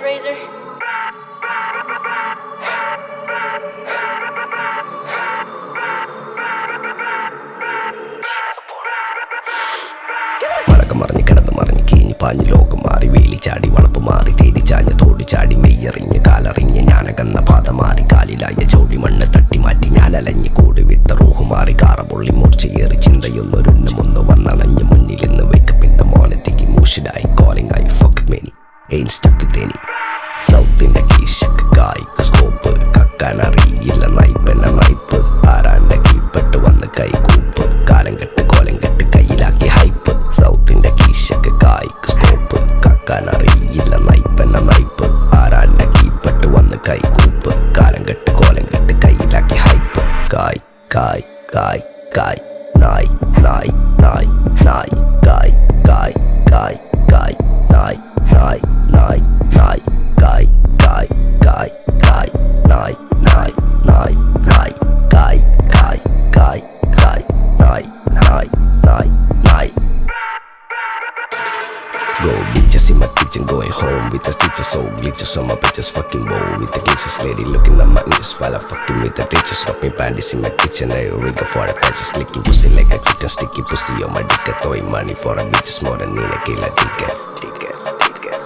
razor. വളകം മറിഞ്ഞ് കിടന്ന് മറിഞ്ഞ് കീഞ്ഞ് പാഞ്ഞ് ലോകം മാറി വേലി ചാടി വളപ്പ് മാറി തേടി ചാഞ്ഞ് തോടി ചാടി മെയ്യറിഞ്ഞ് കാലറിഞ്ഞ് ഞാനകന്ന പാത മാറി കാലിലായ ചോടി മണ്ണ് തട്ടി മാറ്റി ഞാൻ അലഞ്ഞ് കൂടി വിട്ട റൂഹ് മാറി കാറ പൊള്ളി മൂർച്ചയേറി ചിന്തയൊന്നൊരുന്ന് മുന്ന് വന്നണഞ്ഞ് മുന്നിൽ നിന്ന് വെക്കപ്പിന്റെ മോനത്തേക്ക് മൂഷിഡായി കോളിംഗ് ആയി ഫക്ക് മെനി എയിൻ സ്റ്റക്ക് തേനി സൗത്തിന്റെ കീശക്ക് കായ്ക്ക് സ്കോപ്പ് കക്കാൻ അറിയില്ല നയിപ്പെന്ന നയിപ്പ് ആരാന്റെ കീപ്പെട്ട് വന്ന് കൈകൂപ്പ് കാലം കെട്ട് കോലം കെട്ട് കയ്യിലാക്കി ഹൈപ്പ് സൗത്തിന്റെ കീശക്ക് കായ്ക്ക് സ്കോപ്പ് കക്കാൻ അറിയില്ല നയിപ്പെന്ന നയിപ്പ് ആരാന്റെ കീപ്പെട്ട് വന്ന് കൈകൂപ്പ് കാലം കെട്ട് കോലം കെട്ട് കയ്യിലാക്കി ഹൈപ്പ് കായ് കായ് കായ് കായ് നായ് നായ് നായ് നായ് കായ് കായ് കായ് കായ് നായ് നായ് നായ് നായ് കായ് കായ് കായ് കായ് നായ് നായ് നായ് നായ് കായ് കായ് കായ് കായ് നായ് നായ് നായ് നായ് Go bitches in my kitchen, going home with the stitches, so glitches on my bitches, fucking bow with the glitches, lady looking at my ears while I fucking with the teachers, dropping panties in my kitchen, I rig for the patches, licking pussy like a kitten, sticky pussy on my dick, throwing money for a bitches more than Nina Killa tickets, tickets, tickets,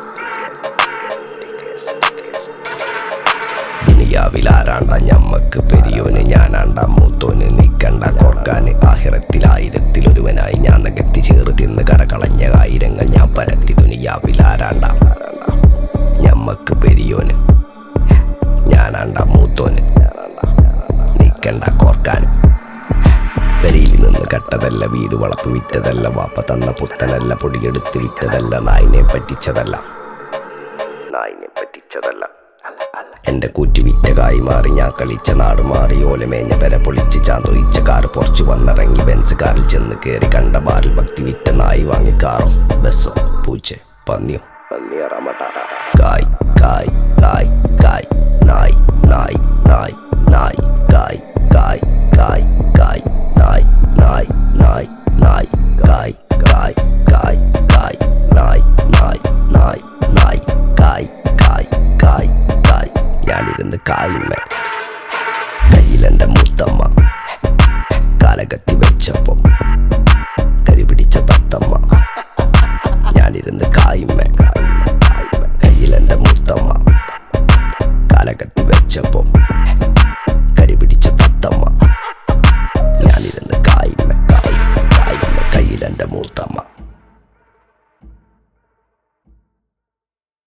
ദുനിയാവിൽ ആരാണ്ട ഞമ്മക്ക് പെരിയോന് ഞാനാണ്ട മൂത്തോന് നിക്കണ്ട കോർക്കാന് ആഹിറത്തിൽ ആയിരത്തിലൊരുവനായി ഞാൻ നികത്തി ചേറ് തിന്ന് കരകളഞ്ഞ ആയിരങ്ങൾ ഞാൻ പരത്തി ദുനിയാവിൽ ആരാണ്ട ഞമ്മക്ക് പെരിയോന് ഞാനാണ്ട മൂത്തോന് നിക്കണ്ട കോർക്കാന് പെരയിൽ നിന്ന് കട്ടതല്ല വീട് വളപ്പ് വിറ്റതല്ല വാപ്പ തന്ന പുത്തനല്ല പൊടിയെടുത്ത് വിറ്റതല്ല നായിനെ പറ്റിച്ചതല്ല നായിനെ പറ്റിച്ചതല്ല എന്റെ കൂറ്റി വിറ്റ കായി മാറി ഞാൻ കളിച്ച നാട് മാറി ഓലമേഞ്ഞ പെര പൊളിച്ച് ചാന്തൊയിച്ച കാറ് പൊറച്ചു വന്നിറങ്ങി ബെൻസ് കാറിൽ ചെന്ന് കയറി കണ്ട ബാറിൽ ഭക്തി വിറ്റ നായി വാങ്ങി കാറോ ബസ്സോ പൂച്ച പന്നിയോ പന്നിയറമട്ട കായ് കായ് കായ് കായ് നായ് നായ് നായ് നായ് കായ് കായ് കായ് കായ് നായ് നായ് നായ് നായ് കായ് കായ് കായ് കായ് നായ് നായ് നായ് നായ് കായ് കായ് കായ് കായ് ഞാനിരുന്ന് കായുമ്മ കയ്യിലെന്റെ മുത്തമ്മ കാലകത്തി വെച്ചപ്പം കരിപിടിച്ച തത്തമ്മ ഞാനിരുന്ന് കായുമ്മ കയ്യിലെന്റെ മുത്തമ്മ കാലകത്തി വെച്ചപ്പം കരിപിടിച്ച തത്തമ്മ ഞാനിരുന്ന് കായുമ്മ കായുമ്മ കായുമ്മ കയ്യിലെന്റെ മൂത്തമ്മ